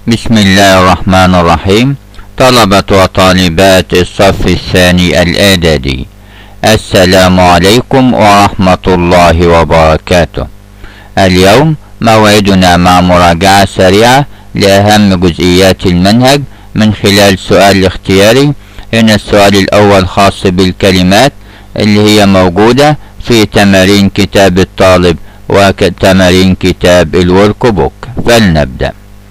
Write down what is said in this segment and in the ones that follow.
بسم الله الرحمن الرحيم طلبة وطالبات الصف الثاني الإعدادي السلام عليكم ورحمة الله وبركاته اليوم موعدنا مع مراجعة سريعة لأهم جزئيات المنهج من خلال سؤال اختياري هنا السؤال الأول خاص بالكلمات اللي هي موجودة في تمارين كتاب الطالب وتمارين كتاب الورك بوك فلنبدأ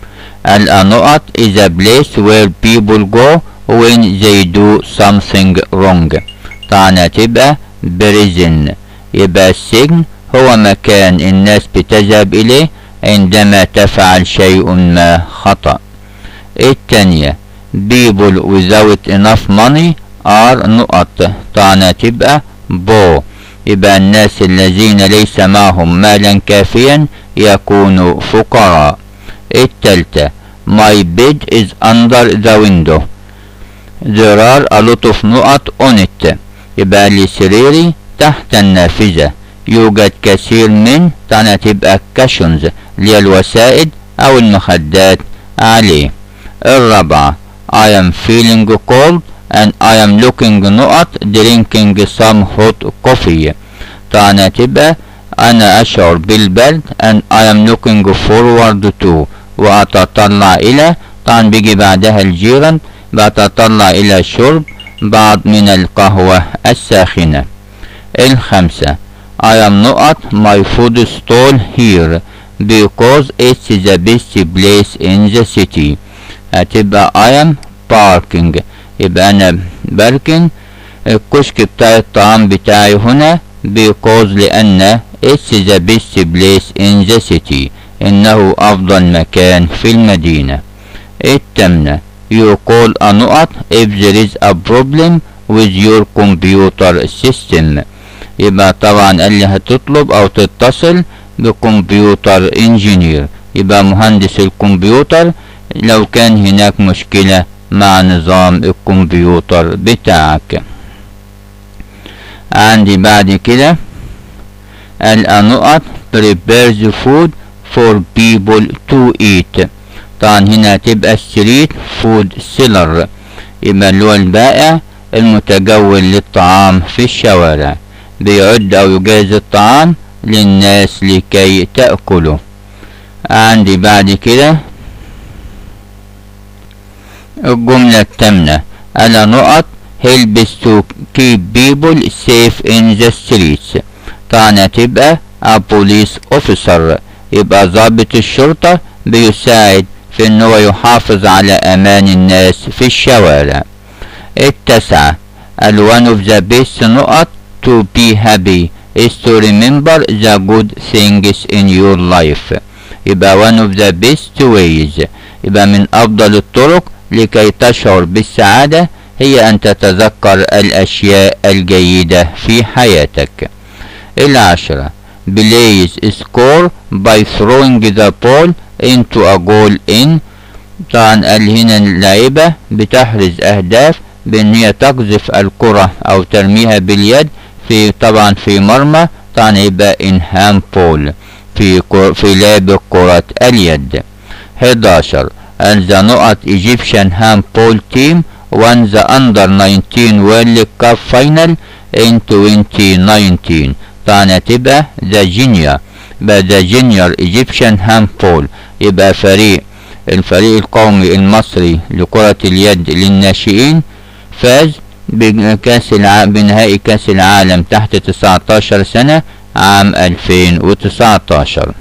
النقط is a place where people go when they do something wrong طبعا تبقى prison يبقى السجن هو مكان الناس بتذهب إليه عندما تفعل شيء ما خطأ التانية people without enough money are نقط طبعا تبقى بو يبقى الناس الذين ليس معهم مالا كافيا يكونوا فقراء التالتة My bed is under the window There are a lot of نقط on it يبقى لي سريري تحت النافذة يوجد كثير من طبعا تبقى cushions اللي هي الوسائد أو المخدات عليه الرابعة I am feeling cold and I am looking نقط drinking some hot coffee طبعا تبقى أنا أشعر بالبرد and I am looking forward to وأتطلع إلى طبعا بيجي بعدها الجيران بتطلع إلى شرب بعض من القهوة الساخنة الخمسة I am not my food stall here because it's the best place in the city هتبقى I am parking يبقى أنا بركن الكشك بتاع الطعام بتاعي هنا because لأن it's the best place in the city إنه أفضل مكان في المدينة التامنة you call a نقط if there is a problem with your computer system يبقى طبعا اللي هتطلب أو تتصل بكمبيوتر انجينير يبقى مهندس الكمبيوتر لو كان هناك مشكلة مع نظام الكمبيوتر بتاعك عندي بعد كده النقط prepares food for people to eat طبعا هنا تبقى ستريت فود سيلر يبقى اللي هو البائع المتجول للطعام في الشوارع بيعد أو يجهز الطعام للناس لكي تأكله عندي بعد كده الجملة التامنة أنا نقط helps to keep people safe in the streets طبعا تبقى a police officer يبقى ضابط الشرطة بيساعد في ان هو يحافظ على امان الناس في الشوارع التسعة ال one of the best نقط to be happy is to remember the good things in your life يبقى one of the best ways يبقى من افضل الطرق لكي تشعر بالسعادة هي ان تتذكر الاشياء الجيدة في حياتك العشرة plays score by throwing the ball into a goal in طبعا قال هنا اللعيبة بتحرز أهداف بأن هي تقذف الكرة أو ترميها باليد في طبعا في مرمى طبعا يبقى in handball في في لعب كرة اليد 11 and the نقط Egyptian handball team won the under 19 World Cup final in 2019 طبعا تبقى ذا جينيا يبقى ذا جينيور ايجيبشن هاندبول يبقى فريق الفريق القومي المصري لكرة اليد للناشئين فاز بكاس العالم بنهائي كاس العالم تحت 19 سنة عام 2019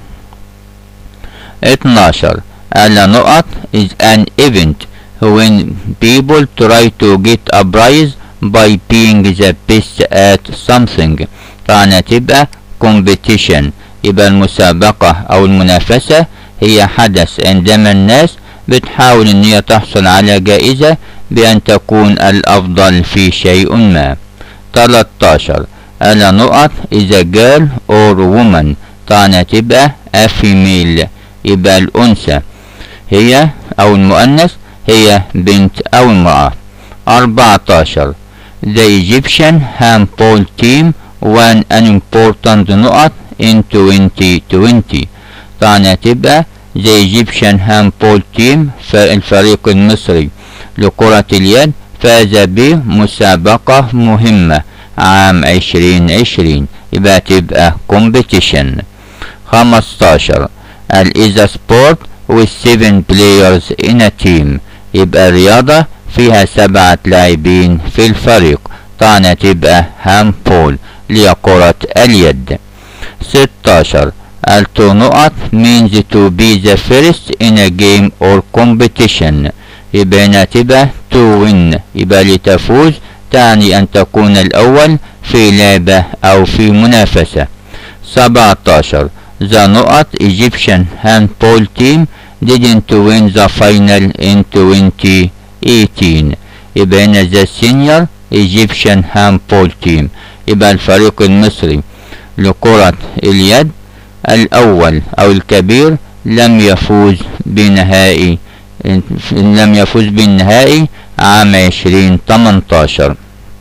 12 ألا نقط is an event when people try to get a prize by being the best at something طبعا تبقى competition يبقى المسابقة أو المنافسة هي حدث عندما الناس بتحاول ان هي تحصل على جائزة بأن تكون الأفضل في شيء ما 13 ألا نقط is a girl or woman طبعا تبقى a female يبقى الأنثى هي أو المؤنث هي بنت أو امرأة 14 The Egyptian handball team won an important نقط in 2020 طبعا تبقى the Egyptian handball team فالفريق المصري لكرة اليد فاز بمسابقة مهمة عام عشرين عشرين يبقى تبقى competition خمستاشر الإذا سبورت with seven players in a team يبقى رياضة فيها سبعة لاعبين في الفريق طعنة تبقى هامبول لكرة اليد ستاشر التو نقط means to be the first in a game or competition يبقى هنا تبقى to win يبقى لتفوز تعني أن تكون الأول في لعبة أو في منافسة 17 The نقط Egyptian handball team didn't win the final in 2018 يبقى هنا the senior Egyptian handball team يبقى الفريق المصري لكرة اليد الأول أو الكبير لم يفوز بنهائي لم يفوز بالنهائي عام 2018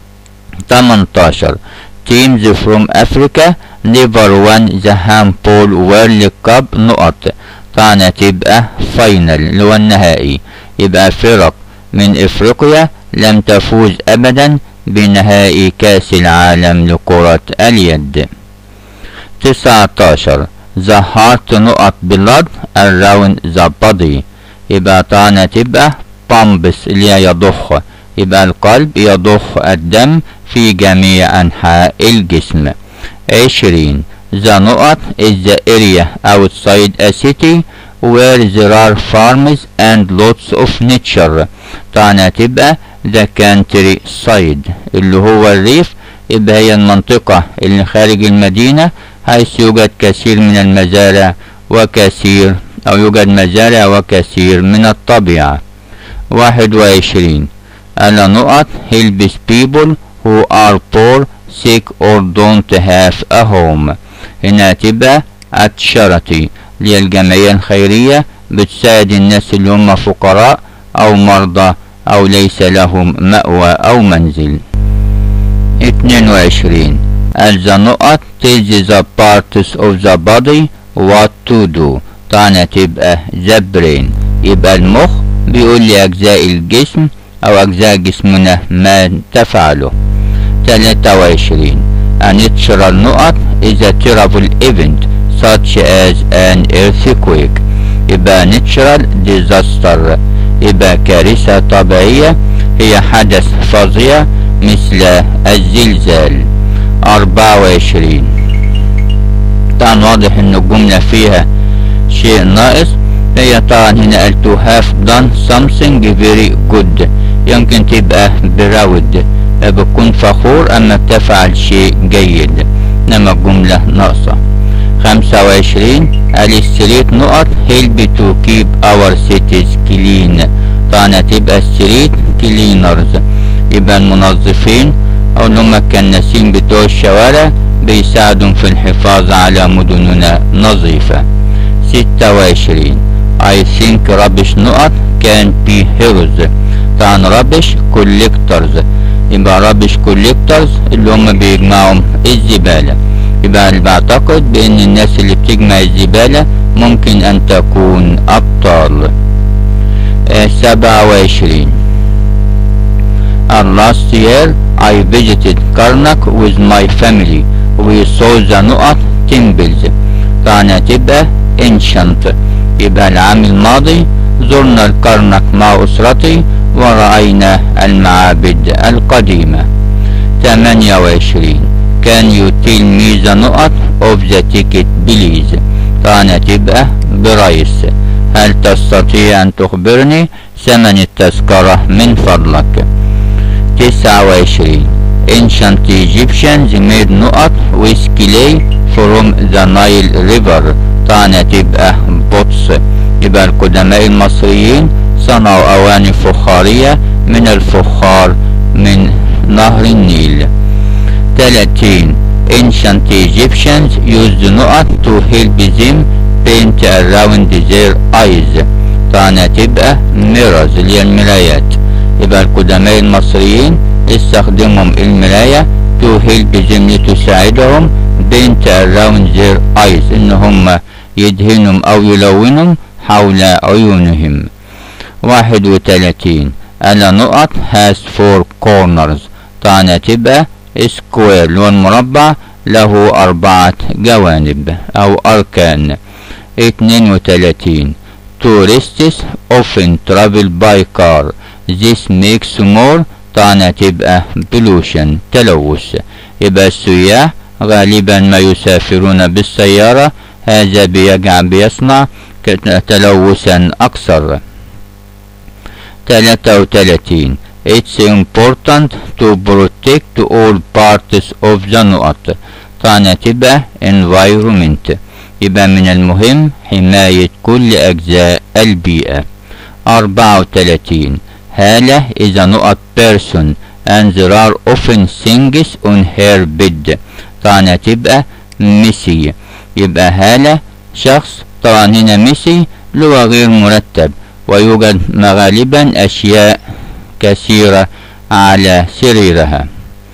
18 teams from Africa never won the handball world cup نقط طعنة تبقى فاينل اللي هو النهائي يبقى فرق من افريقيا لم تفوز ابدا بنهائي كاس العالم لكرة اليد 19 the heart نقط blood around the body يبقى طعنة تبقى بامبس اللي هي يضخ يبقى القلب يضخ الدم في جميع أنحاء الجسم عشرين The نقط is the area outside a city where there are farms and lots of nature طعنة تبقى the countryside اللي هو الريف يبقى هي المنطقة اللي خارج المدينة حيث يوجد كثير من المزارع وكثير أو يوجد مزارع وكثير من الطبيعة واحد وعشرين ألا نقط helps people who are poor sick or don't have a home هنا تبقى الشرطي اللي هي الجمعية الخيرية بتساعد الناس اللي هم فقراء أو مرضى أو ليس لهم مأوى أو منزل 22 the نقط tells the parts of the body what to do طعنة تبقى the brain يبقى المخ بيقول لأجزاء الجسم أو أجزاء جسمنا ما تفعله 23 A natural نقط is a terrible event such as an earthquake يبقى natural disaster يبقى كارثة طبيعية هي حدث فظيع مثل الزلزال 24 طبعا واضح ان الجملة فيها شيء ناقص هي طبعا هنا قال to have done something very good يمكن تبقى براود بتكون فخور اما بتفعل شيء جيد انما الجملة ناقصة خمسة وعشرين الستريت نقط help to keep our cities clean طبعا تبقى ستريت كلينرز يبقى المنظفين او اللي هم الكناسين بتوع الشوارع بيساعدوا في الحفاظ على مدننا نظيفة ستة وعشرين I think rubbish نقط can be heroes طبعا rubbish collectors يبقى rubbish collectors اللي هم بيجمعوا الزبالة يبقى اللي بعتقد بان الناس اللي بتجمع الزبالة ممكن ان تكون ابطال آه سبعة وعشرين last year I visited Karnak with my family we saw the نقط temples طبعا تبقى ancient يبقى العام الماضي زرنا الكرنك مع أسرتي ورأينا المعابد القديمة 28 Can you tell me the نقط of the ticket please طبعا تبقى برايس هل تستطيع أن تخبرني ثمن التذكرة من فضلك 29 Ancient Egyptians made نقط with clay from the Nile River طبعا تبقى بطس يبقى القدماء المصريين صنعوا أواني فخارية من الفخار من نهر النيل 30 Ancient Egyptians used نقط to help them paint around their eyes طبعا تبقى mirrors اللي هي المرايات يبقى القدماء المصريين استخدموا المراية to help them لتساعدهم paint around their eyes ان هم يدهنهم او يلونهم حول عيونهم واحد وتلاتين نقط has four corners طبعا تبقى سكوير لون مربع له أربعة جوانب أو أركان اتنين وتلاتين tourists often travel by car this makes more طبعا تبقى pollution تلوث يبقى السياح غالبا ما يسافرون بالسيارة هذا بيجعل بيصنع تلوثا أكثر 33 It's important to protect all parts of the نقط طبعا تبقى environment يبقى من المهم حماية كل أجزاء البيئة 34 هالة is a نقط person and there are often things on her bed طبعا تبقى ميسي يبقى هالة شخص طبعا هنا ميسي لغة غير مرتب ويوجد غالبا أشياء كثيرة على سريرها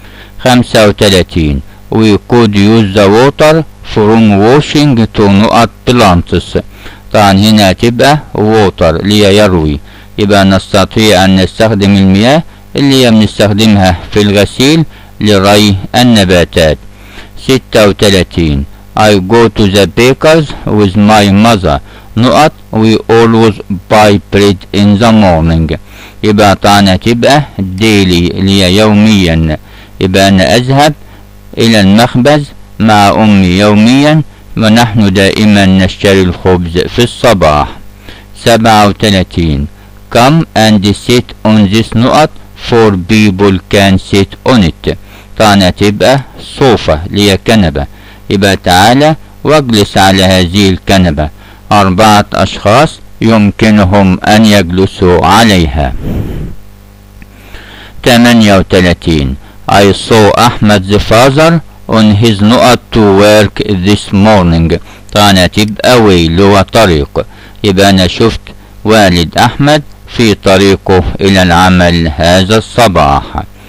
35 We could use the water from washing to نقط plants طبعا هنا تبقى water اللي يروي يبقى نستطيع أن نستخدم المياه اللي هي بنستخدمها في الغسيل لري النباتات 36 I go to the baker's with my mother نقط we always buy bread in the morning يبقى طعنا تبقى daily اللي هي يوميا يبقى أنا أذهب إلى المخبز مع أمي يوميا ونحن دائما نشتري الخبز في الصباح سبعة وثلاثين come and sit on this نقط for people can sit on it طعنا تبقى صوفة اللي هي كنبة يبقى تعالى واجلس على هذه الكنبة أربعة أشخاص يمكنهم أن يجلسوا عليها 38 I saw Ahmed the father on his نقط to work this morning طبعا تبقى ويل هو طريق يبقى أنا شفت والد أحمد في طريقه إلى العمل هذا الصباح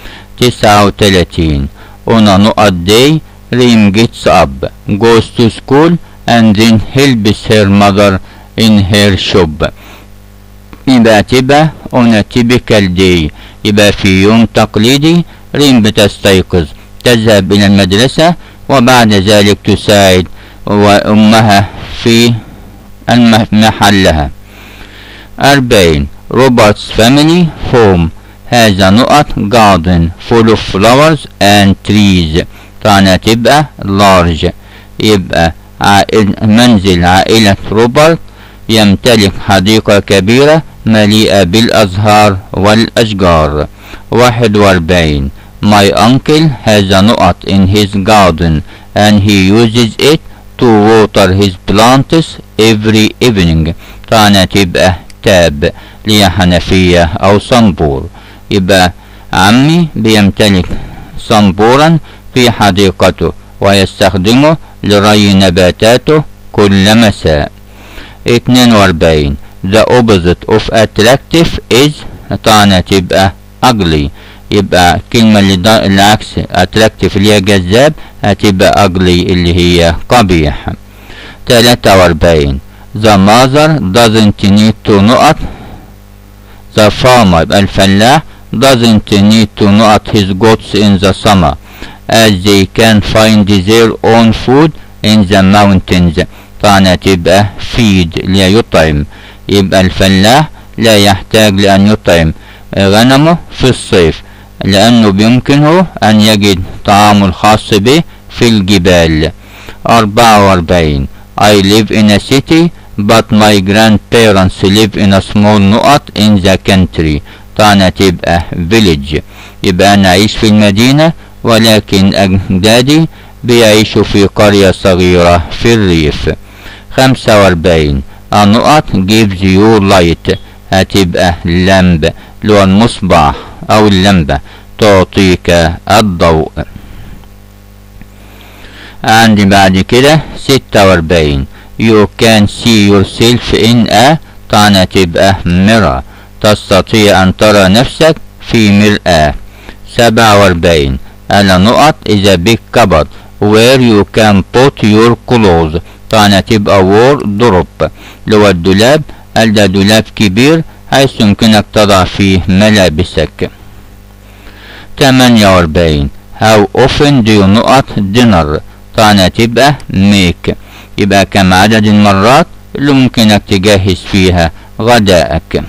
39 on a نقط day Reem gets up goes to school and then helps her mother in her shop يبقى تبقى on a typical day يبقى في يوم تقليدي ريم بتستيقظ تذهب إلى المدرسة وبعد ذلك تساعد وأمها في محلها أربعين روبرت's family home هذا نقط garden full of flowers and trees طبعا تبقى large يبقى عائل منزل عائلة روبرت يمتلك حديقة كبيرة مليئة بالأزهار والأشجار واحد واربعين My uncle has a نقط in his garden and he uses it to water his plants every evening طبعا تبقى تاب ليها حنفية أو صنبور يبقى عمي بيمتلك صنبورا في حديقته ويستخدمه لري نباتاته كل مساء 42 The opposite of attractive is طبعا تبقى ugly يبقى الكلمة اللي العكس attractive اللي هي جذاب هتبقى ugly اللي هي قبيح 43 The mother doesn't need to نقط The farmer يبقى الفلاح doesn't need to نقط his goats in the summer as they can find their own food in the mountains طبعا تبقى feed اللي هي يطعم يبقى الفلاح لا يحتاج لأن يطعم غنمه في الصيف لأنه بيمكنه أن يجد طعامه الخاص به في الجبال 44 I live in a city but my grandparents live in a small نقط in the country طبعا تبقى village يبقى أنا أعيش في المدينة ولكن أجدادي بيعيشوا في قرية صغيرة في الريف 45 النقط gives you light هتبقى لمب اللي هو المصباح أو اللمبة تعطيك الضوء عندي بعد كده 46 you can see yourself in a طبعا تبقى mirror تستطيع أن ترى نفسك في مرآة 47 أنا نقط is a big cupboard where you can put your clothes طبعا تبقى وور ضرب اللي هو الدولاب قال ده دولاب كبير حيث يمكنك تضع فيه ملابسك 48 How often do you نقط dinner طبعا تبقى make يبقى كم عدد المرات اللي ممكنك تجهز فيها غدائك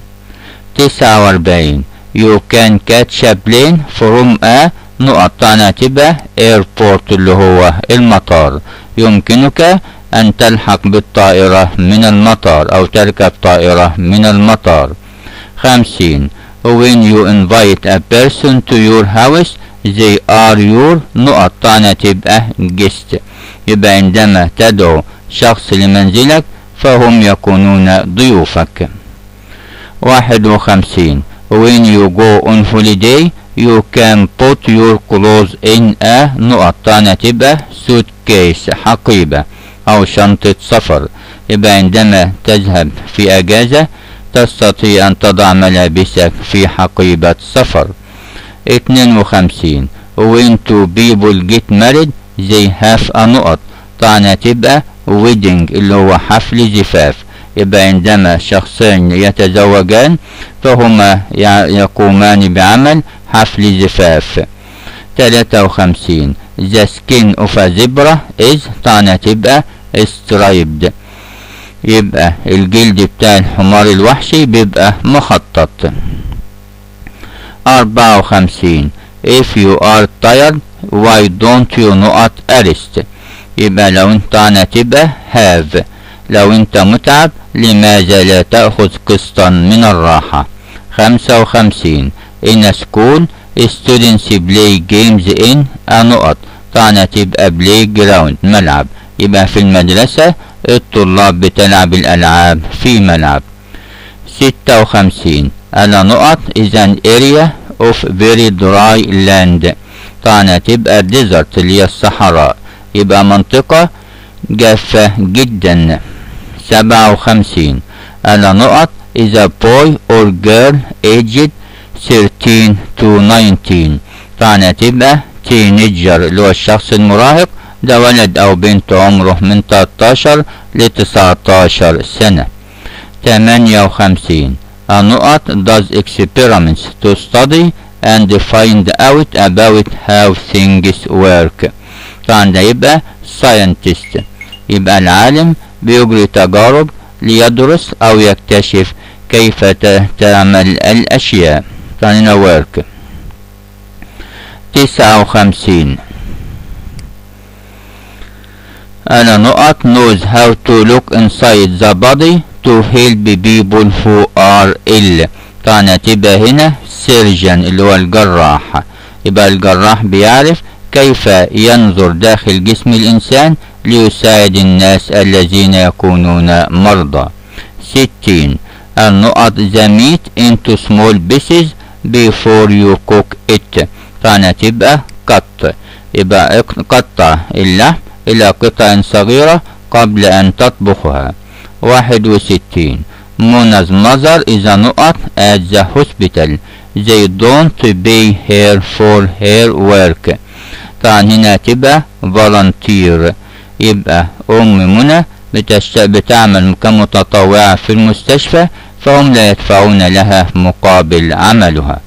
49 You can catch a plane from a نقط طبعا تبقى airport اللي هو المطار يمكنك أن تلحق بالطائرة من المطار أو تركب طائرة من المطار 50 When you invite a person to your house they are your نقط طعنة تبقى guest يبقى عندما تدعو شخص لمنزلك فهم يكونون ضيوفك 51 When you go on holiday you can put your clothes in a نقط طعنة تبقى suitcase حقيبة أو شنطة سفر يبقى عندما تذهب في أجازة تستطيع أن تضع ملابسك في حقيبة سفر 52 when two people get married they have a نقط طبعا تبقى wedding اللي هو حفل زفاف يبقى عندما شخصين يتزوجان فهما يقومان بعمل حفل زفاف 53 the skin of a zebra is طبعا تبقى striped يبقى الجلد بتاع الحمار الوحشي بيبقى مخطط 54 if you are tired why don't you not arrest يبقى لو انت انا تبقى have لو انت متعب لماذا لا تأخذ قسطا من الراحة 55 in a school students play games in a نقط طبعا تبقى play ground ملعب يبقى في المدرسة الطلاب بتلعب الألعاب في ملعب 56 أنا نقط is an area of very dry land طبعا تبقى desert اللي هي الصحراء يبقى منطقة جافة جدا 57 أنا نقط is a boy or girl aged 13 to 19 طبعا تبقى teenager اللي هو الشخص المراهق ده ولد أو بنت عمره من 13 ل 19 سنة 58 النقط does experiments to study and find out about how things work طبعا ده يبقى scientist يبقى العالم بيجري تجارب ليدرس أو يكتشف كيف تعمل الأشياء طبعا work 59 أنا نقط knows how to look inside the body to help people who are ill طبعا تبقى هنا surgeon اللي هو الجراح يبقى الجراح بيعرف كيف ينظر داخل جسم الإنسان ليساعد الناس الذين يكونون مرضى 60 النقط the meat into small pieces before you cook it طبعا تبقى قط يبقى قطع اللحم إلى قطع صغيرة قبل أن تطبخها واحد وستين Mona's mother is a نقط at the hospital they don't pay her for her work طبعا هنا تبقى volunteer يبقى أم منى بتشت... بتعمل كمتطوعة في المستشفى فهم لا يدفعون لها مقابل عملها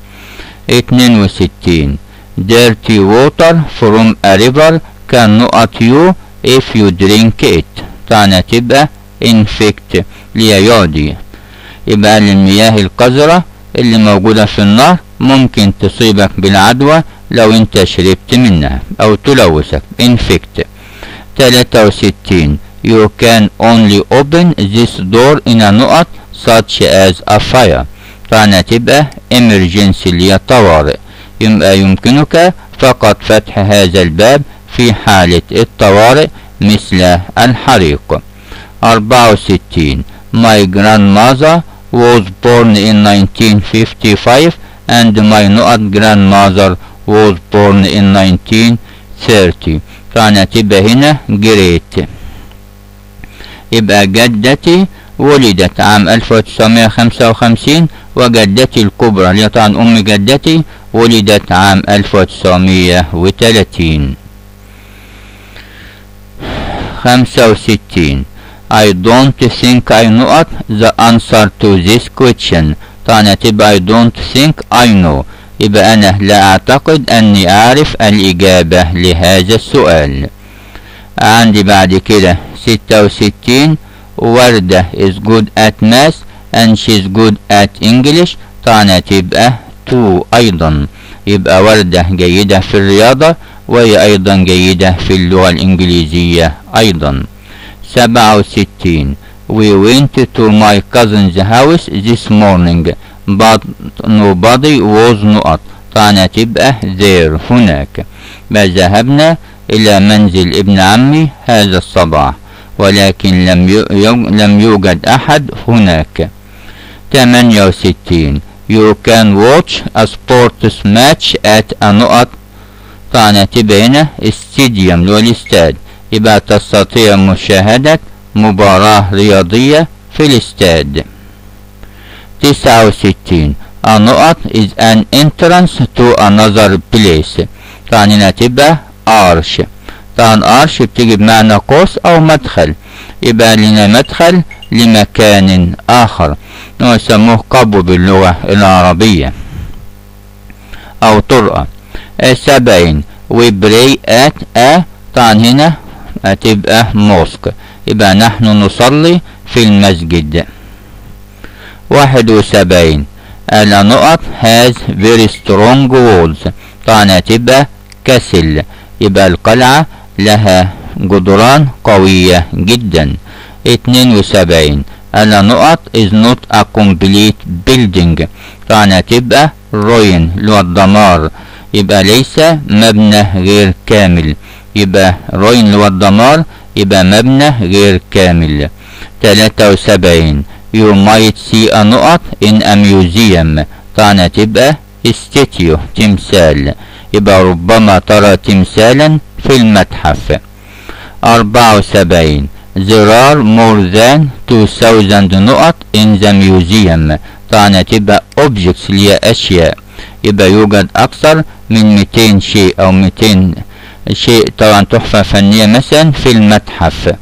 62 dirty water from a river can نقط you if you drink it طبعا تبقى infect ليعدي يبقى المياه القذرة اللي موجودة في النهر ممكن تصيبك بالعدوى لو انت شربت منها او تلوثك infect 63 you can only open this door in a نقط such as a fire طبعا تبقى emergency اللي هي طوارئ يبقى يمكنك فقط فتح هذا الباب في حالة الطوارئ مثل الحريق 64 My grandmother was born in 1955 and my نقط grandmother was born in 1930 فأنا تبقى هنا جريت يبقى جدتي ولدت عام 1955 وجدتي الكبرى اللي طبعا أم جدتي ولدت عام 1930 خمسة وستين I don't think I know the answer to this question طبعا هتبقى I don't think I know يبقى أنا لا أعتقد أني أعرف الإجابة لهذا السؤال عندي بعد كده ستة وستين وردة is good at math and she's good at English طبعا هتبقى to أيضا يبقى وردة جيدة في الرياضة وهي أيضا جيدة في اللغة الإنجليزية أيضا سبعة وستين We went to my cousin's house this morning but nobody was not طبعا هتبقى there هناك ما ذهبنا إلى منزل ابن عمي هذا الصباح ولكن لم لم يوجد أحد هناك 68 You can watch a sports match at a نقط طبعا هتبقى هنا استاديوم اللي هو الاستاد يبقى تستطيع مشاهدة مباراة رياضية في الاستاد 69 A نقط is an entrance to another place طبعا هنا تبقى arch طبعا arch بتيجي بمعنى قوس أو مدخل يبقى لنا مدخل لمكان آخر ويسموه قبو باللغة العربية أو طرقة سبعين we pray at a طبعا هنا هتبقى موسك يبقى نحن نصلي في المسجد واحد وسبعين النقط has very strong walls طبعا هتبقى كسل يبقى القلعة لها جدران قوية جدا اتنين وسبعين النقط is not a complete building طبعا هتبقى ruin اللي هو الدمار يبقى ليس مبنى غير كامل يبقى ruin اللي هو الدمار يبقى مبنى غير كامل تلاتة وسبعين you might see a نقط in a museum طبعا هتبقى statue تمثال يبقى ربما ترى تمثالا في المتحف أربعة وسبعين There are more than 2000 نقط in the museum طبعا هتبقى objects اللي هي أشياء يبقى يوجد أكثر من 200 شيء أو 200 شيء طبعا تحفة فنية مثلا في المتحف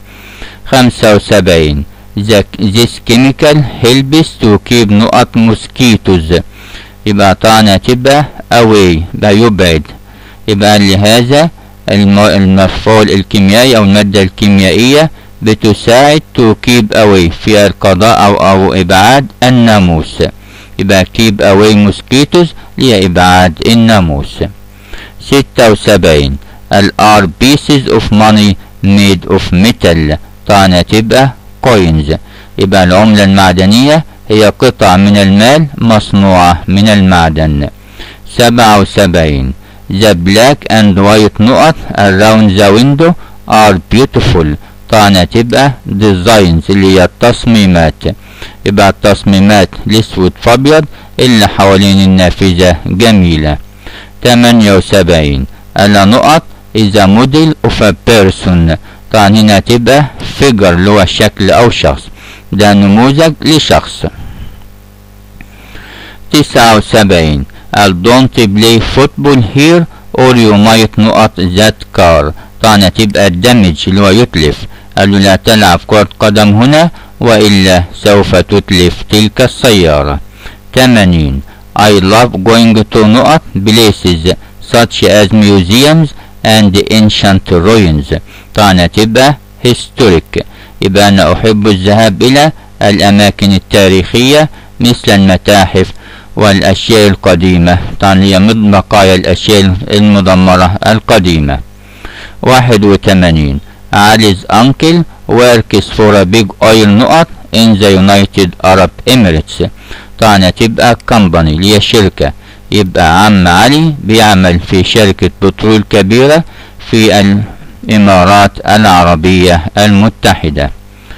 75 This chemical helps to keep نقط mosquitoes يبقى طبعا هتبقى away يبقى يبعد يبقى لهذا المفعول الكيميائي أو المادة الكيميائية بتساعد to keep away في القضاء أو, أو إبعاد الناموس يبقى keep away mosquitoes هي إبعاد الناموس ستة وسبعين ال are pieces of money made of metal طبعا هتبقى coins يبقى العملة المعدنية هي قطع من المال مصنوعة من المعدن سبعة وسبعين The black and white نقط around the window are beautiful طبعا هتبقى designs اللي هي التصميمات يبقى التصميمات الاسود فابيض اللي حوالين النافذة جميلة 78 الا نقط is a model of a person طبعا هنا هتبقى figure اللي هو شكل او شخص ده نموذج لشخص 79 I'll don't play football here or you might نقط that car طبعا هتبقى الدمج اللي هو يتلف قالوا لا تلعب كرة قدم هنا وإلا سوف تتلف تلك السيارة 80 I love going to نقط places such as museums and ancient ruins طبعا هتبقى historic يبقى أنا أحب الذهاب إلى الأماكن التاريخية مثل المتاحف والأشياء القديمة طبعا هي من بقايا الأشياء المدمرة القديمة واحد وثمانين Ali's uncle works for a big oil نقط in the United Arab Emirates طبعا هتبقى company اللي هي شركة يبقى عم علي بيعمل في شركة بترول كبيرة في الإمارات العربية المتحدة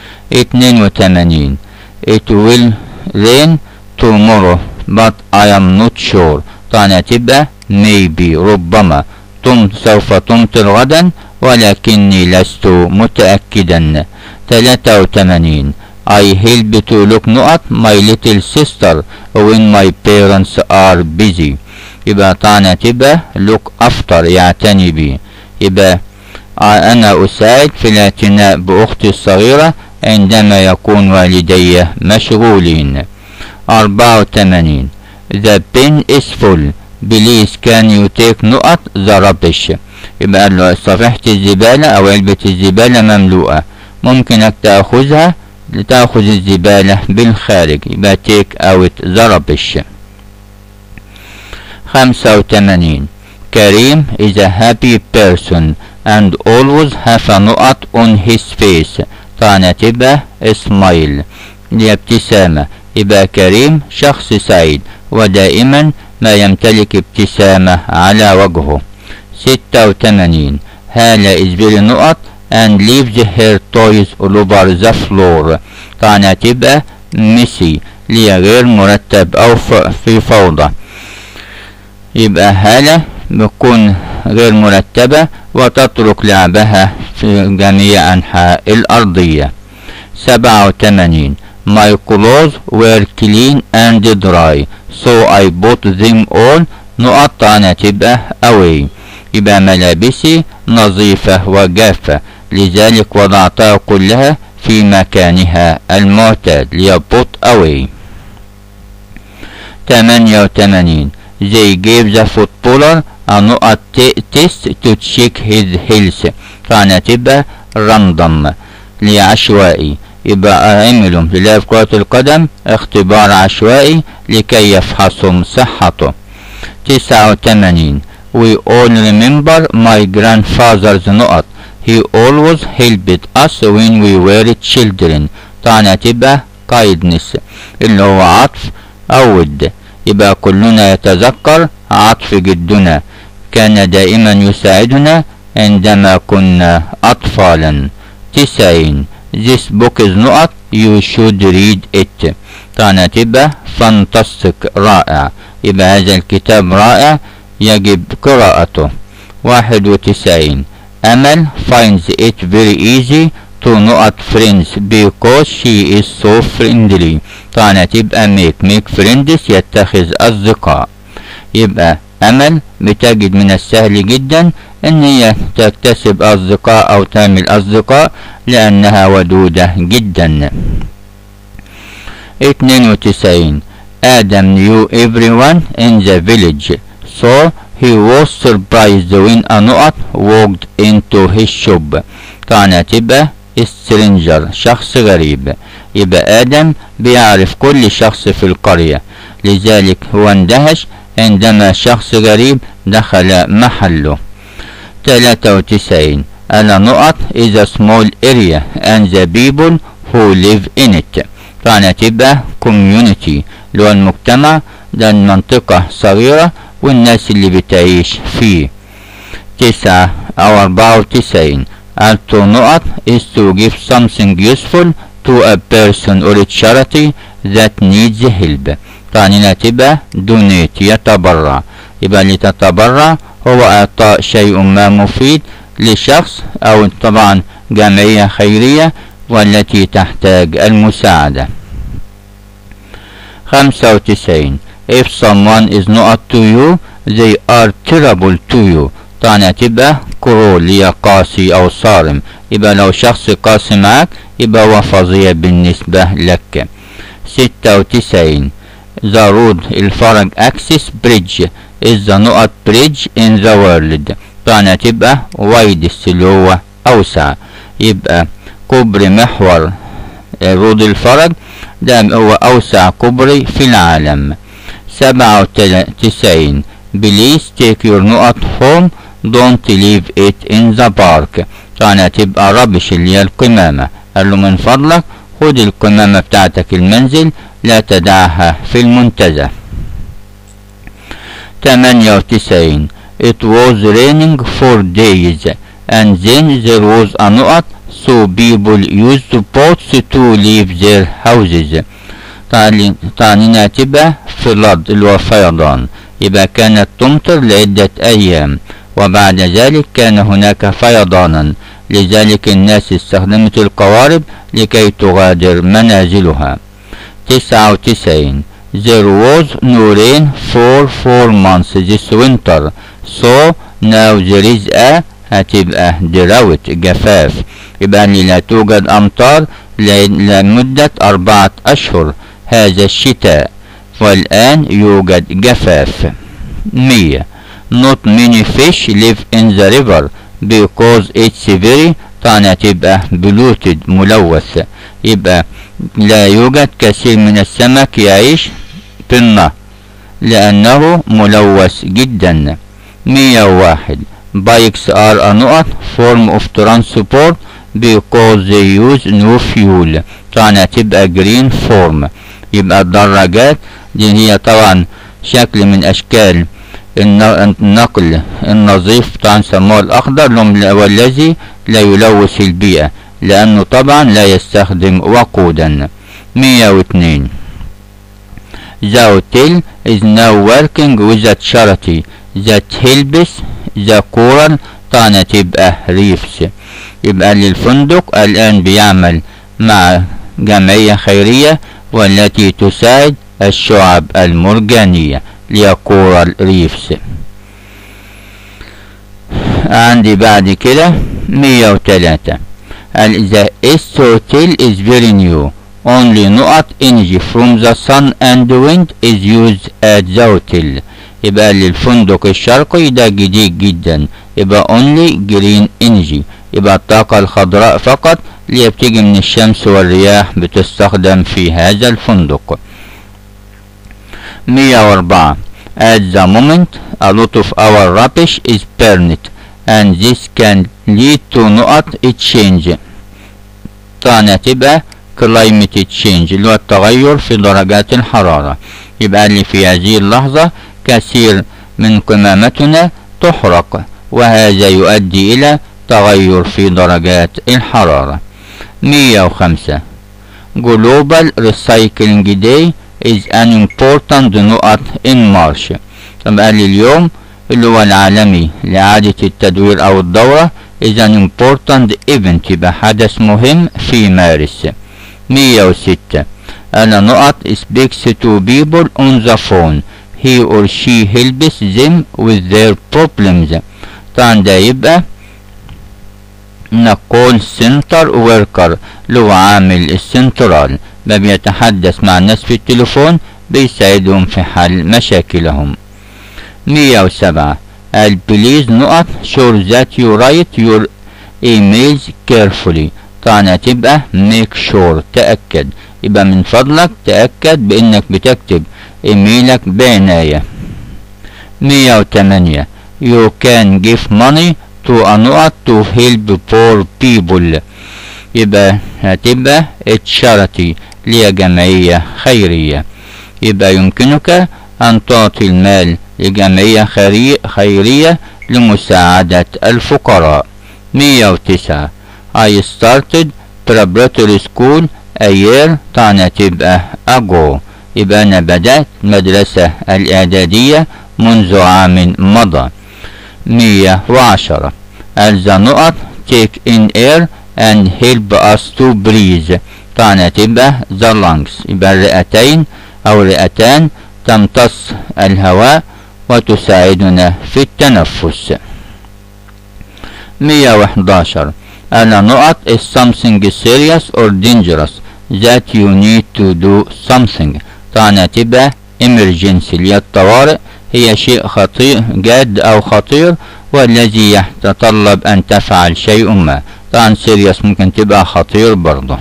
82 It will rain tomorrow but I am not sure طبعا هتبقى maybe ربما تم سوف تمطر غدا ولكني لست متأكدا 83 I help to look نقط my little sister when my parents are busy يبقى طبعا هتبقى look after يعتني بي يبقى أنا أساعد في الاعتناء بأختي الصغيرة عندما يكون والدي مشغولين 84 The bin is full Please can you take نقط the rubbish يبقى قال له صفيحة الزبالة أو علبة الزبالة مملوءة ممكنك تأخذها لتأخذ الزبالة بالخارج يبقى take out the rubbish 85 كريم is a happy person and always have a نقط on his face طبعا تبقى smile دي ابتسامة يبقى كريم شخص سعيد ودائما ما يمتلك ابتسامة على وجهه 86 هالة is very نقط and leaves her toys all over the floor طبعا تبقى ميسي اللي غير مرتب أو في فوضى يبقى هالة بتكون غير مرتبة وتترك لعبها في جميع أنحاء الأرضية 87 My clothes were clean and dry so I bought them all نقط تبقى away يبقى ملابسي نظيفة وجافة لذلك وضعتها كلها في مكانها المعتاد ليبط away 88 They gave the footballer a نقط test to check his health طبعا تبقى random لعشوائي يبقى عملوا للاعب كرة القدم اختبار عشوائي لكي يفحصهم صحته 89 We all remember my grandfather's نقط He always helped us when we were children طبعا تبقى kindness اللي هو عطف أو ود يبقى كلنا يتذكر عطف جدنا كان دائما يساعدنا عندما كنا أطفالا 90 This book is نقط You should read it طبعا تبقى fantastic رائع يبقى هذا الكتاب رائع يجب قراءته 91 أمل finds it very easy to نقط friends because she is so friendly طبعا تبقى make make friends يتخذ أصدقاء يبقى أمل بتجد من السهل جدا ان هي تكتسب اصدقاء او تعمل اصدقاء لانها ودودة جدا 92 Adam knew everyone in the village so he was surprised when a نقط walked into his shop طبعا تبقى stranger شخص غريب يبقى آدم بيعرف كل شخص في القرية لذلك هو اندهش عندما شخص غريب دخل محله 93 أنا نقط is a small area and the people who live in it طبعا تبقى community اللي هو المجتمع ده المنطقة صغيرة والناس اللي بتعيش فيه تسعة أو أربعة وتسعين to نقط is to give something useful to a person or a charity that needs help طبعا هنا تبقى donate يتبرع يبقى لتتبرع هو إعطاء شيء ما مفيد لشخص أو طبعا جمعية خيرية والتي تحتاج المساعدة 95 If someone is not to you they are terrible to you طبعا تبقى كرول هي قاسي أو صارم يبقى لو شخص قاسي معك يبقى هو فظيع بالنسبة لك 96 The road الفرج access bridge is the نقط bridge in the world طبعا تبقى widest اللي هو أوسع يبقى كوبري محور رود الفرج ده هو أوسع كوبري في العالم سبعة وتسعين بليز take your نقط home don't leave it in the park طبعا تبقى ربش اللي هي القمامة قال له من فضلك خد القمامة بتاعتك المنزل لا تدعها في المنتزه 98 It was raining for days and then there was a نقط so people used boats to leave their houses طبعا تبقى flood اللي هو فيضان يبقى كانت تمطر لعدة أيام وبعد ذلك كان هناك فيضانا لذلك الناس استخدمت القوارب لكي تغادر منازلها 99 There was no rain for four months this winter so now there is a هتبقى drought جفاف يبقى لي لا توجد أمطار ل- لمدة أربعة أشهر هذا الشتاء والآن يوجد جفاف مية not many fish live in the river because it's very طبعا هتبقى polluted ملوث يبقى لا يوجد كثير من السمك يعيش في النهر لأنه ملوث جدا مية واحد bikes are a نقط form of transport because they use no fuel طبعا هتبقى green form يبقى الدراجات دي هي طبعا شكل من أشكال الن- النقل النظيف طبعا سموه الأخضر لهم- والذي لا يلوث البيئة لأنه طبعا لا يستخدم وقودا 102 The hotel is now working with a charity that helps the coral طبعا تبقى reefs يبقى للفندق الآن بيعمل مع جمعية خيرية والتي تساعد الشعب المرجانية لكورال ريفس عندي بعد كده 103 ال- The East Hotel is very new only نقط energy from the sun and wind is used at the hotel يبقى للفندق الشرقي ده جديد جدا يبقى only green energy يبقى الطاقة الخضراء فقط اللي بتيجي من الشمس والرياح بتستخدم في هذا الفندق 104 At the moment a lot of our rubbish is burned and this can lead to نقط change طبعا هتبقى climate change اللي هو التغير في درجات الحرارة يبقى اللي في هذه اللحظة كثير من قمامتنا تحرق وهذا يؤدي إلى تغير في درجات الحرارة 105 Global Recycling Day is an important نقط in March طبعا اليوم اللي هو العالمي لإعادة التدوير أو الدورة is an important event يبقى حدث مهم في مارس 106 أنا نقط speaks to people on the phone he or she helps them with their problems طبعا ده يبقى نقول سنتر وركر اللي هو عامل السنترال ما بيتحدث مع الناس في التليفون بيساعدهم في حل مشاكلهم 107 البليز نقط sure that you write your emails carefully طبعا هتبقى make sure تأكد يبقى من فضلك تأكد بإنك بتكتب إيميلك بعناية 108 you can give money to a نقط to help poor people يبقى هتبقى charity اللي هي جمعية خيرية يبقى يمكنك أن تعطي المال لجمعية خيري- خيرية لمساعدة الفقراء 109 I started preparatory school a year طبعا تبقى ago يبقى أنا بدأت المدرسة الإعدادية منذ عام مضى 110 as the نقط take in air and help us to breathe طبعا تبقى the lungs يبقى الرئتين أو الرئتان تمتص الهواء وتساعدنا في التنفس 111 أنا نقط is something serious or dangerous that you need to do something طبعا تبقى emergency اللي هي الطوارئ هي شيء خطير جاد أو خطير والذي يتطلب أن تفعل شيء ما طبعا serious ممكن تبقى خطير برضه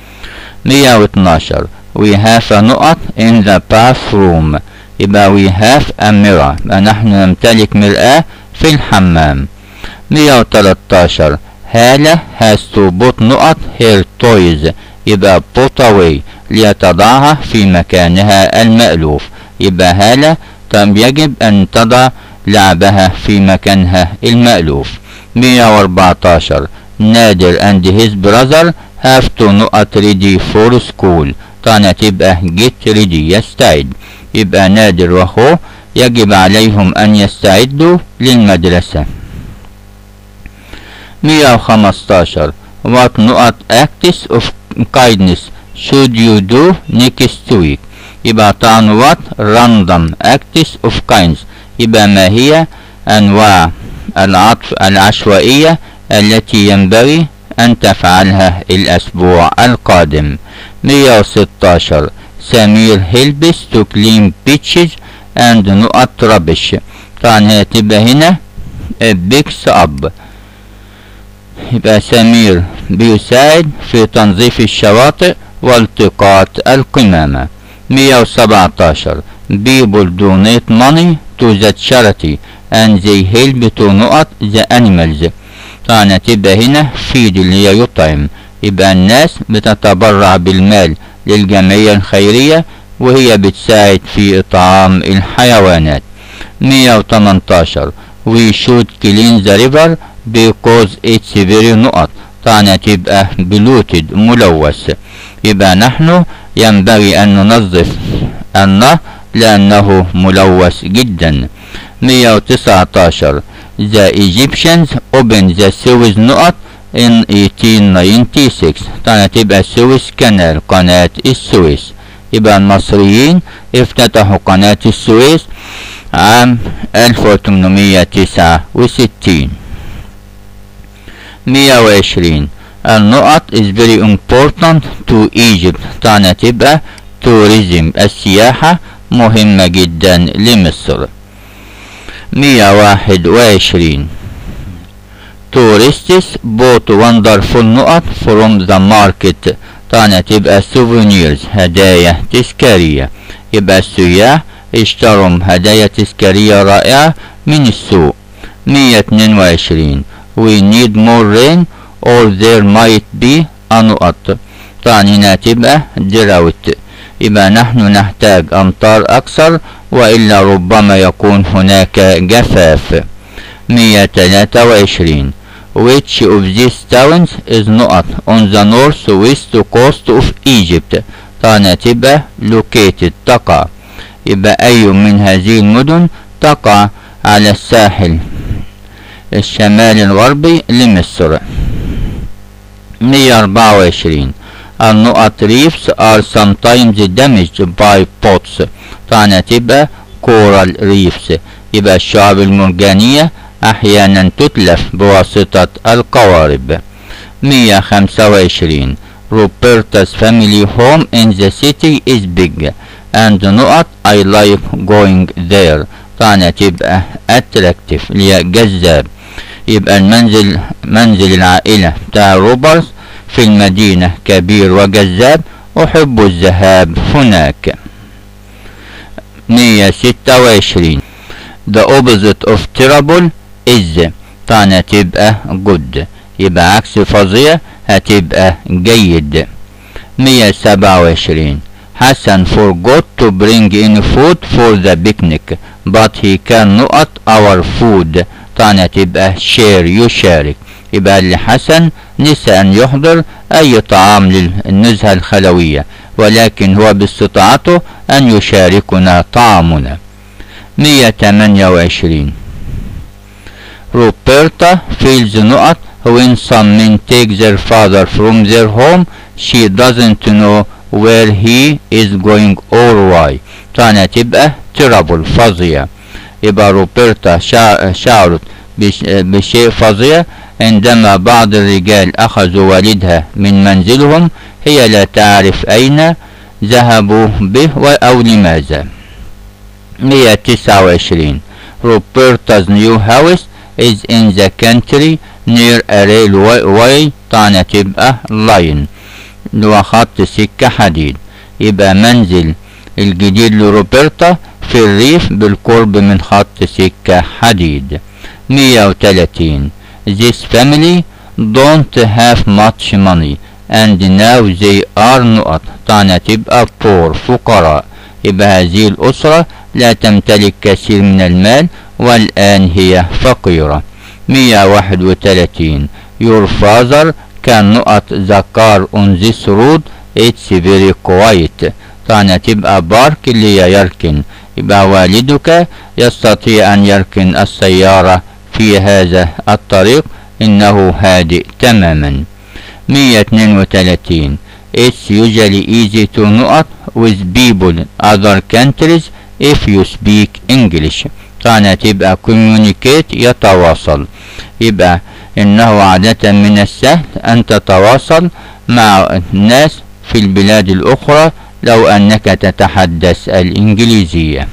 112 we have a نقط in the bathroom يبقى we have a mirror يبقى نحن نمتلك مرآة في الحمام 113 هالة has to put نقط her toys يبقى put away ليتضعها في مكانها المألوف يبقى هالة طب يجب أن تضع لعبها في مكانها المألوف 114 نادر and his brother have to نقط ready for school طبعا تبقى get ready يستعد يبقى نادر واخوه يجب عليهم أن يستعدوا للمدرسة 115 What نقط acts of kindness should you do next week يبقى طبعا what random acts of kindness يبقى ما هي أنواع العطف العشوائية التي ينبغي أن تفعلها الأسبوع القادم 116 سمير هيلبس to clean beaches and نقط rubbish طبعا هتبقى هنا بيكس اب يبقى سمير بيساعد في تنظيف الشواطئ والتقاط القمامة 117 people donate money to the charity and they help to نقط the animals طبعا هتبقى هنا feed اللي هي يطعم يبقى الناس بتتبرع بالمال للجمعية الخيرية وهي بتساعد في إطعام الحيوانات 118 we should clean the river because it's very نقط طبعا تبقى بلوتد ملوث يبقى نحن ينبغي أن ننظف النهر لأنه ملوث جدا 119 The Egyptians opened the Suez نقط in 1896 طبعا تبقى سويس كانال قناة السويس يبقى المصريين افتتحوا قناة السويس عام 1869 120 النقط is very important to Egypt طبعا تبقى tourism السياحة مهمة جدا لمصر 121 tourists bought wonderful نقط from the market طبعا تبقى souvenirs هدايا تذكارية يبقى السياح اشتروا هدايا تذكارية رائعة من السوق 122 we need more rain or there might be a نقط طبعا هنا تبقى drought يبقى نحن نحتاج أمطار أكثر وإلا ربما يكون هناك جفاف 123 which of these towns is not on the northwest coast of Egypt طبعا تبقى located تقع يبقى أي من هذه المدن تقع على الساحل الشمالي الغربي لمصر 124 النقط reefs are sometimes damaged by boats طبعا تبقى coral reefs يبقى الشعاب المرجانية أحيانا تتلف بواسطة القوارب 125 Roberta's family home in the city is big and نقط I like going there طبعا تبقى attractive اللي هي جذاب يبقى المنزل منزل العائلة بتاع روبرز في المدينة كبير وجذاب أحب الذهاب هناك 126 The opposite of terrible is طبعا هتبقى good يبقى عكس فظيع هتبقى جيد 127 حسن forgot to bring in food for the picnic but he can not our food طبعا هتبقى share يشارك يبقى اللي حسن نسى أن يحضر أي طعام للنزهة الخلوية ولكن هو باستطاعته أن يشاركنا طعامنا 128 Roberta feels نقط when some men take their father from their home she doesn't know where he is going or why طبعا هتبقى terrible فظيع يبقى روبرتا شعرت بشيء فظيع عندما بعض الرجال أخذوا والدها من منزلهم هي لا تعرف أين ذهبوا به أو لماذا 129 Roberta's new house is in the country near a railway طبعا تبقى line اللي هو خط سكة حديد يبقى منزل الجديد لروبرتا في الريف بالقرب من خط سكة حديد 130 This family don't have much money and now they are نقط طبعا تبقى poor فقراء يبقى هذه الأسرة لا تمتلك كثير من المال والآن هي فقيرة 131 Your father can نقط the car on this road it's very quiet طبعا تبقى بارك اللي هي يركن يبقى والدك يستطيع أن يركن السيارة في هذا الطريق إنه هادئ تماما 132 It's usually easy to نقط with people other countries if you speak English طبعا تبقى communicate يتواصل يبقى إنه عادة من السهل أن تتواصل مع الناس في البلاد الأخرى لو أنك تتحدث الإنجليزية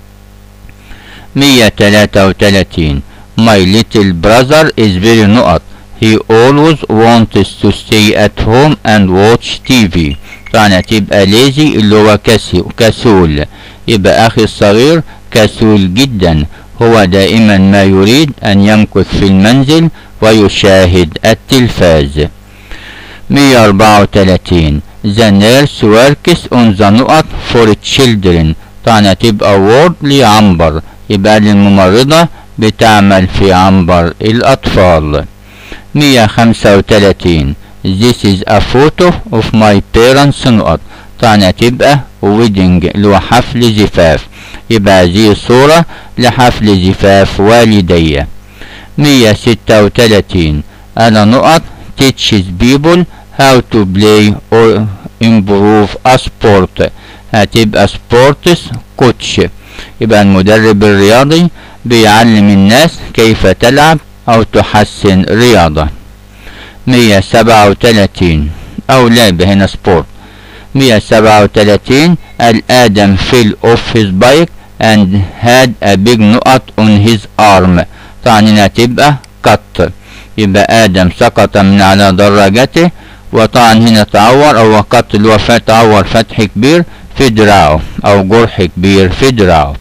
133 My little brother is very نقط He always wants to stay at home and watch TV طبعا تبقى lazy اللي هو كسول يبقى أخي الصغير كسول جدا هو دائما ما يريد أن يمكث في المنزل ويشاهد التلفاز 134 The nurse works on the نقط for children طبعا تبقى word لعنبر يبقى للممرضة بتعمل في عنبر الأطفال 135 This is a photo of my parents نقط طبعا تبقى wedding اللي هو حفل زفاف يبقى هذه صورة لحفل زفاف والدي 136 أنا نقط teaches people how to play or improve a sport هتبقى sports coach يبقى المدرب الرياضي بيعلم الناس كيف تلعب أو تحسن رياضة 137 أو لعبة هنا سبورت 137 الآدم fell off his bike and had a big نقط on his arm طبعا هنا تبقى قط يبقى آدم سقط من على دراجته وطبعا هنا تعور أو قط اللي هو تعور فتح كبير في دراعه أو جرح كبير في دراعه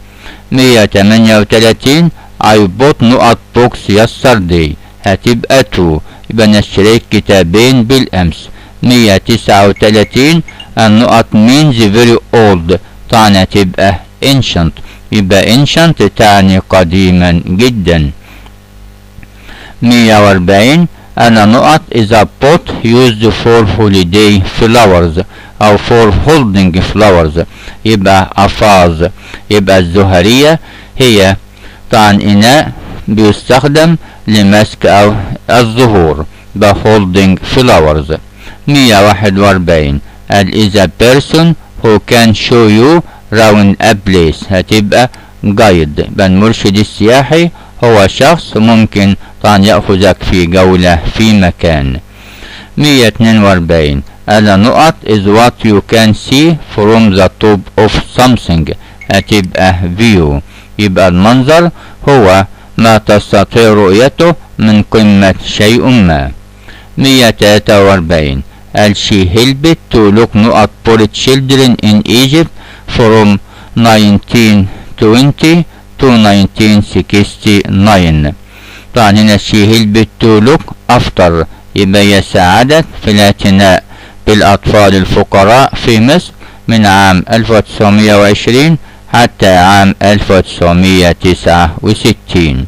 138 I bought نقط بوكس yesterday هتبقى تو يبقى أنا اشتريت كتابين بالأمس 139 النقط means very old طبعا هتبقى ancient يبقى ancient تعني قديما جدا 140 أنا نقط is a pot used for holiday flowers أو for holding flowers يبقى أفاز يبقى الزهرية هي طبعا إناء بيستخدم لمسك أو الزهور ب holding flowers 141 ال is a person who can show you round a place هتبقى جايد يبقى المرشد السياحي هو شخص ممكن طبعا يأخذك في جولة في مكان 142 ألا نقط is what you can see from the top of something هتبقى view يبقى المنظر هو ما تستطيع رؤيته من قمة شيء ما 143 قال she helped to look نقط for children in Egypt from 1920 to 1969 طبعا هنا she helped to look after يبقى هي ساعدت في الاعتناء بالأطفال الفقراء في مصر من عام 1920 حتى عام 1969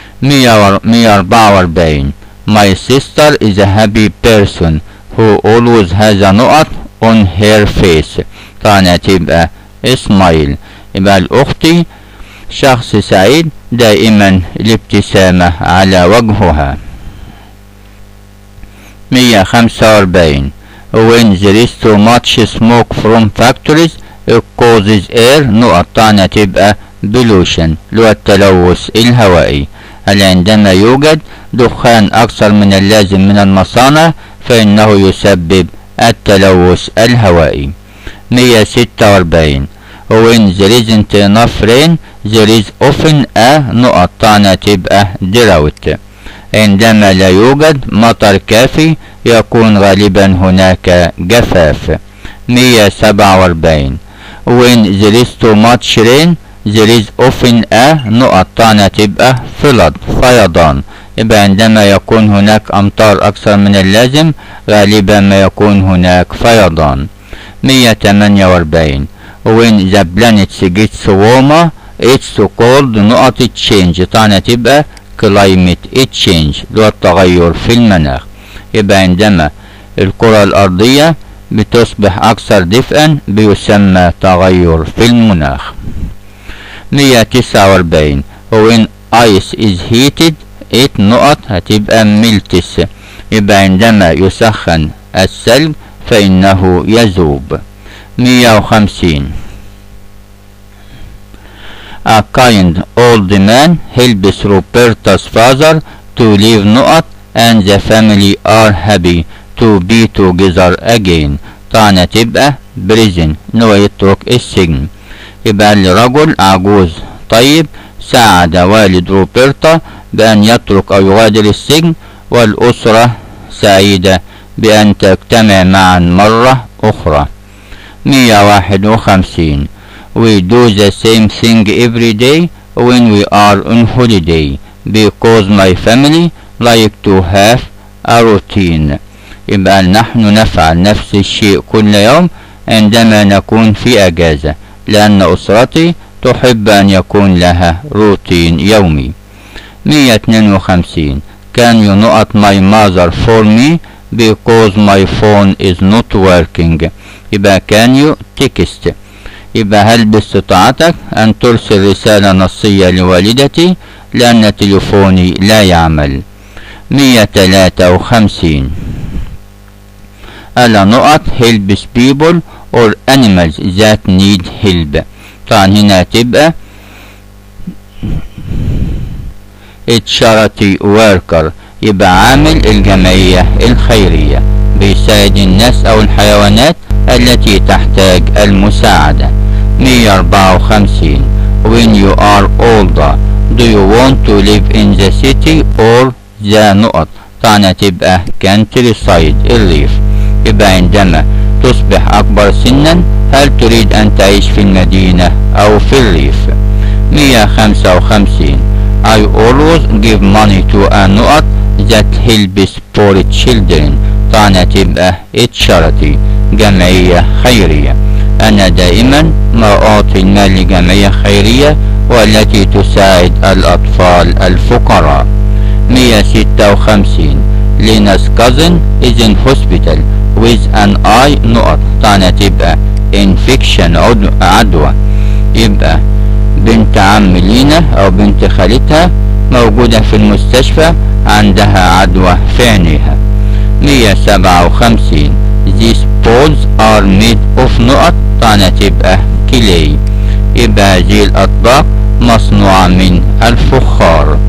144 My sister is a happy person who always has a نقط on her face طبعا هتبقى اسمايل يبقى الأختي شخص سعيد دائما الابتسامة على وجهها 145 When there is too much smoke from factories it causes air نقط طبعا تبقى pollution اللي هو التلوث الهوائي هل عندما يوجد دخان أكثر من اللازم من المصانع فإنه يسبب التلوث الهوائي 146 When there isn't enough rain there is often a نقط طعنة تبقى drought عندما لا يوجد مطر كافي يكون غالبا هناك جفاف 147 When there is too much rain there is often a نقط طعنة تبقى flood فيضان يبقى عندما يكون هناك أمطار أكثر من اللازم غالبا ما يكون هناك فيضان 148 when the planets gets warmer it's called نقط change طبعا تبقى climate change اللي هو التغير في المناخ يبقى عندما الكرة الأرضية بتصبح أكثر دفئا بيسمى تغير في المناخ 149 when ice is heated it نقط هتبقى ملتس يبقى عندما يسخن الثلج فإنه يذوب 150 A kind old man helps Roberta's father to leave نقط and the family are happy to be together again طبعا تبقى prison ان هو يترك السجن يبقى الرجل عجوز طيب ساعد والد روبرتا بأن يترك أو يغادر السجن والأسرة سعيدة بأن تجتمع معا مرة أخرى 151 We do the same thing every day when we are on holiday because my family like to have a routine يبقى نحن نفعل نفس الشيء كل يوم عندما نكون في أجازة لأن أسرتي تحب أن يكون لها روتين يومي 152 Can you not my mother for me because my phone is not working يبقى can you text يبقى هل باستطاعتك أن ترسل رسالة نصية لوالدتي لأن تليفوني لا يعمل 153 ألا نقط helps people or animals that need help طبعا هنا تبقى charity worker يبقى عامل الجمعية الخيرية بيساعد الناس أو الحيوانات التي تحتاج المساعدة 154 When you are older do you want to live in the city or the نقط طبعا تبقى countryside الريف يبقى عندما تصبح أكبر سنا هل تريد أن تعيش في المدينة أو في الريف 155 I always give money to a نقط that helps poor children طبعا تبقى charity جمعية خيرية أنا دائما ما أعطي المال لجمعية خيرية والتي تساعد الأطفال الفقراء 156 Lena's cousin is in hospital with an eye نقط طبعا تبقى infection عدوى يبقى بنت عم لينا أو بنت خالتها موجودة في المستشفى عندها عدوى في عينيها 157 These balls are made of نقط طبعا تبقى كلي يبقى هذه الأطباق مصنوعة من الفخار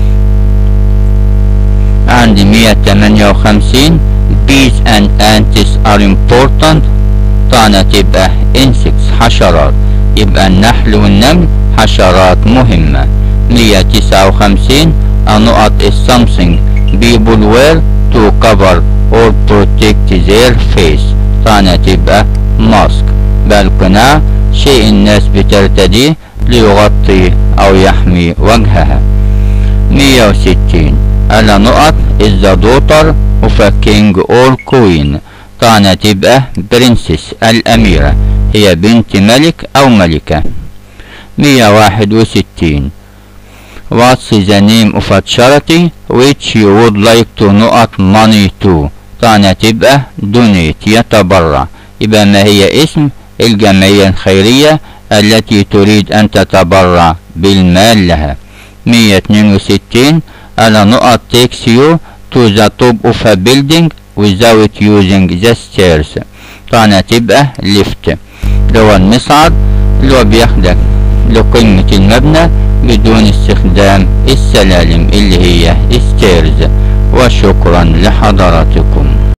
عند 158 Bees and ants are important طبعا تبقى insects حشرات يبقى النحل والنمل حشرات مهمة 159 A نقط is something people wear to cover or protect their face طبعا تبقى ماسك بل قناع شيء الناس بترتديه ليغطي أو يحمي وجهها 160 ألا نقط is the daughter of a king or queen طبعا تبقى برنسس الأميرة هي بنت ملك أو ملكة 161 What's the name of a charity which you would like to نقط money to طبعا تبقى donate يتبرع يبقى ما هي اسم الجمعية الخيرية التي تريد أن تتبرع بالمال لها 162 ألا نقط takes you to the top of a building without using the stairs طبعا تبقى lift اللي هو المصعد اللي هو بياخدك لقمة المبنى بدون استخدام السلالم اللي هي stairs وشكرا لحضراتكم